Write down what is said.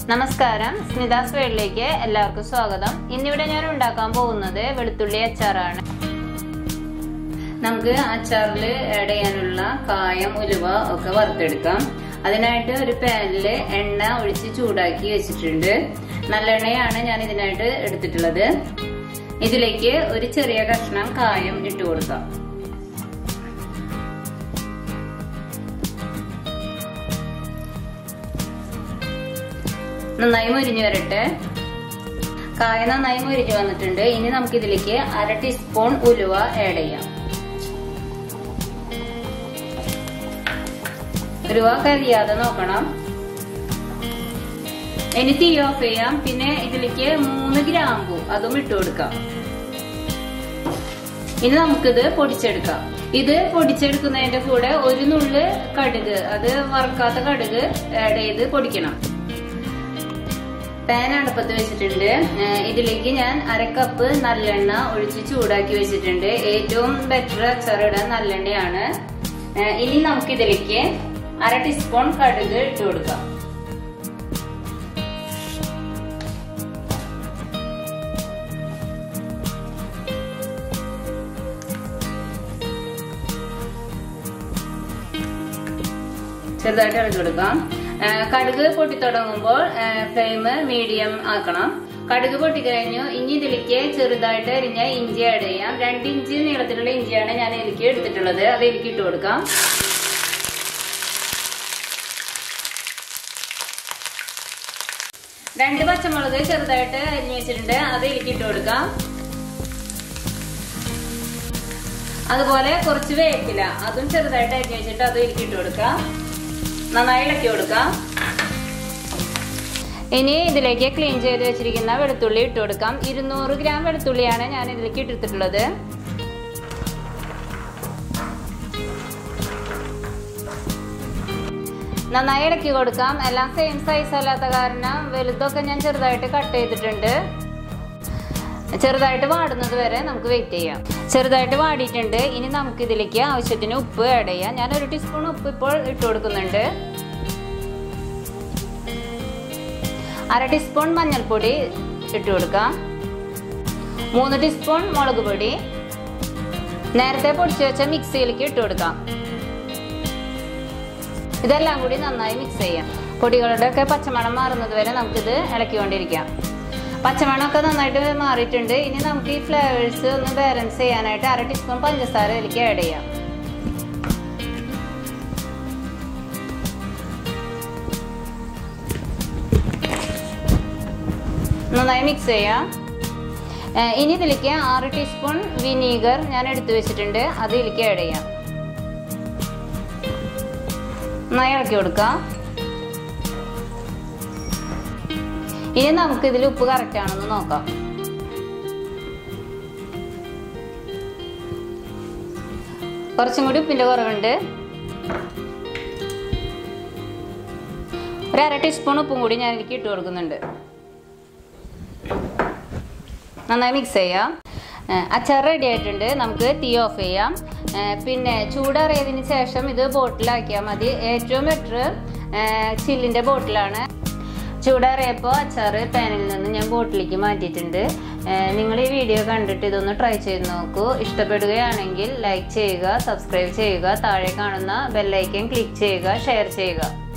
നമസ്കാരം സ്മിതാസ് വേളിലേക്ക് എല്ലാവർക്കും സ്വാഗതം ഇന്നിവിടെ ഞാൻ ഉണ്ടാക്കാൻ പോകുന്നത് വെളുത്തുള്ളി അച്ചാറാണ് നമുക്ക് അച്ചാറിൽ ആഡ് ചെയ്യാനുള്ള കായം ഉലുവ ഒക്കെ വറുത്തെടുക്കാം അതിനായിട്ട് ഒരു പാനില് എണ്ണ ഒഴിച്ച് ചൂടാക്കി വെച്ചിട്ടുണ്ട് നല്ലെണ്ണയാണ് ഞാൻ ഇതിനായിട്ട് എടുത്തിട്ടുള്ളത് ഇതിലേക്ക് ഒരു ചെറിയ കഷ്ണം കായം ഇട്ട് കൊടുക്കാം നന്നായി മുരിഞ്ഞു വരട്ടെ കായ നന്നായി മുരിഞ്ഞു വന്നിട്ടുണ്ട് ഇനി നമുക്ക് ഇതിലേക്ക് അര ടീസ്പൂൺ ഉലുവ ആഡ് ചെയ്യാം ഉലുവ കരിയാതെ നോക്കണം ഇനി തീ ഓഫ് ചെയ്യാം പിന്നെ ഇതിലേക്ക് മൂന്ന് ഗ്രാമ്പു അതും ഇട്ട് കൊടുക്കാം ഇനി നമുക്കിത് പൊടിച്ചെടുക്കാം ഇത് പൊടിച്ചെടുക്കുന്നതിന്റെ കൂടെ ഒരു നുള്ള് കടുക് അത് വറക്കാത്ത കടുക് ആഡ് ചെയ്ത് പൊടിക്കണം പാൻ അടുപ്പത്ത് വെച്ചിട്ടുണ്ട് ഇതിലേക്ക് ഞാൻ അര കപ്പ് നല്ലെണ്ണ ഒഴിച്ച് ചൂടാക്കി വെച്ചിട്ടുണ്ട് ഏറ്റവും ബെറ്റർ അച്ചാറിടാൻ നല്ലെണ്ണയാണ് ഇനി നമുക്ക് ഇതിലേക്ക് അര ടീസ്പൂൺ കടുക് ഇട്ട് കൊടുക്കാം ചെറുതായിട്ട് ഇളക്കി കൊടുക്കാം കടുക് പൊട്ടിത്തുടങ്ങുമ്പോൾ ഫ്ലെയിം മീഡിയം ആക്കണം കടുക് പൊട്ടിക്കഴിഞ്ഞു ഇനി ഇതിലേക്ക് ചെറുതായിട്ട് അരിഞ്ഞ ഇഞ്ചി ആഡ് ചെയ്യാം രണ്ട് ഇഞ്ച് നീളത്തിലുള്ള ഇഞ്ചിയാണ് ഞാൻ ഇതിലേക്ക് എടുത്തിട്ടുള്ളത് അത് ഇതിലേക്ക് ഇട്ട് കൊടുക്കാം രണ്ട് പച്ചമുളക് ചെറുതായിട്ട് അരിഞ്ഞു വെച്ചിട്ടുണ്ട് അത് ഇതിലേക്ക് ഇട്ട് കൊടുക്കാം അതുപോലെ കുറച്ച് വേപ്പില അതും ചെറുതായിട്ട് അരിഞ്ഞു വെച്ചിട്ട് അതും ഇതിലേക്ക് ഇട്ട് കൊടുക്കാം നന്നായി ഇളക്കി കൊടുക്കാം ഇനി ഇതിലേക്ക് ക്ലീൻ ചെയ്ത് വെച്ചിരിക്കുന്ന വെളുത്തുള്ളി ഇട്ട് കൊടുക്കാം ഇരുന്നൂറ് ഗ്രാം വെളുത്തുള്ളിയാണ് ഞാൻ ഇതിലേക്ക് ഇട്ടിട്ടുള്ളത് നന്നായി ഇളക്കി കൊടുക്കാം എല്ലാം സെയിം സൈസ് അല്ലാത്ത കാരണം വലുതൊക്കെ ഞാൻ ചെറുതായിട്ട് കട്ട് ചെയ്തിട്ടുണ്ട് ചെറുതായിട്ട് വാടുന്നത് വരെ നമുക്ക് വെയിറ്റ് ചെയ്യാം ചെറുതായിട്ട് വാടിയിട്ടുണ്ട് ഇനി നമുക്ക് ഇതിലേക്ക് ആവശ്യത്തിന് ഉപ്പ് ആഡ് ചെയ്യാം ഞാൻ ഒരു ടീസ്പൂൺ ഉപ്പ് ഇപ്പോൾ ഇട്ട് കൊടുക്കുന്നുണ്ട് അര ടീസ്പൂൺ മഞ്ഞൾപ്പൊടി ഇട്ട് കൊടുക്കാം മൂന്ന് ടീസ്പൂൺ മുളക് പൊടി നേരത്തെ പൊടിച്ചു വെച്ച മിക്സിയിലേക്ക് ഇട്ട് കൊടുക്കാം ഇതെല്ലാം കൂടി നന്നായി മിക്സ് ചെയ്യാം പൊടികളുടെ ഒക്കെ പച്ചമണം മാറുന്നത് വരെ നമുക്കിത് ഇളക്കിക്കൊണ്ടിരിക്കാം പച്ചമണമൊക്കെ നന്നായിട്ട് മാറിയിട്ടുണ്ട് ഇനി നമുക്ക് ഈ ഫ്ലേവേഴ്സ് ഒന്ന് ബാലൻസ് ചെയ്യാനായിട്ട് അര ടീസ്പൂൺ പഞ്ചസാര ഇതിലേക്ക് ആഡ് ചെയ്യാം നന്നായി മിക്സ് ചെയ്യാം ഇനി ഇതിലേക്ക് ആറ് ടീസ്പൂൺ വിനീഗർ ഞാൻ എടുത്തു വെച്ചിട്ടുണ്ട് അത് ഇതിലേക്ക് ആഡ് ചെയ്യാം നന്നായി ഇളക്കി കൊടുക്കാം ഇനി നമുക്ക് ഇതിൽ ഉപ്പ് കറക്റ്റ് ആണെന്ന് നോക്കാം കുറച്ചും കൂടി ഉപ്പിന്റെ കുറവുണ്ട് ഒരു അര ടീസ്പൂൺ ഉപ്പും കൂടി ഞാൻ എനിക്ക് ഇട്ട് കൊടുക്കുന്നുണ്ട് നന്നായി മിക്സ് ചെയ്യാം അച്ചാർ റെഡി ആയിട്ടുണ്ട് നമുക്ക് തീ ഓഫ് ചെയ്യാം പിന്നെ ചൂടറിയതിന് ശേഷം ഇത് ബോട്ടിലാക്കിയാൽ മതി ഏറ്റവും ബെറ്റർ ചില്ലിൻ്റെ ബോട്ടിലാണ് ചൂടാറിയപ്പോൾ അച്ചാർ പാനിൽ നിന്ന് ഞാൻ ബോട്ടിലേക്ക് മാറ്റിയിട്ടുണ്ട് നിങ്ങൾ ഈ വീഡിയോ കണ്ടിട്ട് ഇതൊന്ന് ട്രൈ ചെയ്ത് നോക്കൂ ഇഷ്ടപ്പെടുകയാണെങ്കിൽ ലൈക്ക് ചെയ്യുക സബ്സ്ക്രൈബ് ചെയ്യുക താഴെ കാണുന്ന ബെല്ലൈക്കൻ ക്ലിക്ക് ചെയ്യുക ഷെയർ ചെയ്യുക